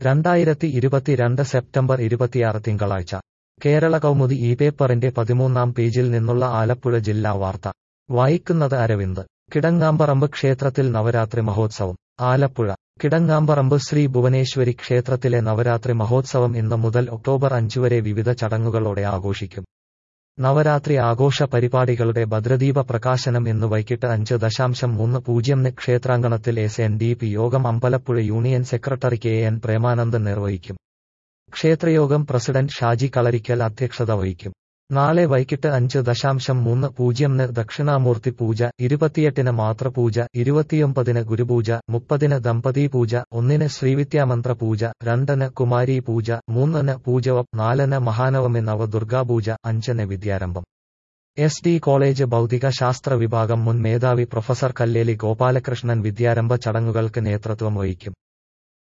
രണ്ടായിരത്തി ഇരുപത്തിരണ്ട് സെപ്റ്റംബർ ഇരുപത്തിയാറ് തിങ്കളാഴ്ച കേരള കൗമുദി ഈ പേപ്പറിന്റെ പതിമൂന്നാം പേജിൽ നിന്നുള്ള ആലപ്പുഴ ജില്ലാ വാർത്ത വായിക്കുന്നത് അരവിന്ദ് കിടങ്ങാമ്പറമ്പ് ക്ഷേത്രത്തിൽ നവരാത്രി മഹോത്സവം ആലപ്പുഴ കിടങ്ങാമ്പറമ്പ് ശ്രീ ഭുവനേശ്വരി ക്ഷേത്രത്തിലെ നവരാത്രി മഹോത്സവം ഇന്ന് മുതൽ ഒക്ടോബർ അഞ്ച് വരെ വിവിധ ചടങ്ങുകളോടെ ആഘോഷിക്കും നവരാത്രി ആഘോഷ പരിപാടികളുടെ ഭദ്രദീപ പ്രകാശനം ഇന്ന് വൈകിട്ട് അഞ്ച് ദശാംശം മൂന്ന് പൂജ്യംന് ക്ഷേത്രാങ്കണത്തിൽ S N D P Yogam Ambalappuzha union secretary K N Premanandan നിർവഹിക്കും ക്ഷേത്രയോഗം പ്രസിഡന്റ് ഷാജി കളരിക്കൽ അധ്യക്ഷത വഹിക്കും നാളെ വൈകിട്ട് അഞ്ച് ദശാംശം മൂന്ന് പൂജ്യംന് ദക്ഷിണാമൂർത്തി പൂജ ഇരുപത്തിയെട്ടിന് മാത്രപൂജ ഇരുപത്തിയൊമ്പതിന് ഗുരുപൂജ മുപ്പതിന് ദമ്പതി പൂജ ഒന്നിന് ശ്രീവിദ്യാമന്ത്ര പൂജ രണ്ടിന് കുമാരി പൂജ മൂന്നിന് പൂജവം നാലിന് മഹാനവമി നവദുർഗാപൂജ അഞ്ചിന് വിദ്യാരംഭം എസ് ഡി കോളേജ് ഭൗതിക ശാസ്ത്ര വിഭാഗം മുൻ മേധാവി പ്രൊഫസർ കല്ലേലി ഗോപാലകൃഷ്ണൻ വിദ്യാരംഭ ചടങ്ങുകൾക്ക് നേതൃത്വം വഹിക്കും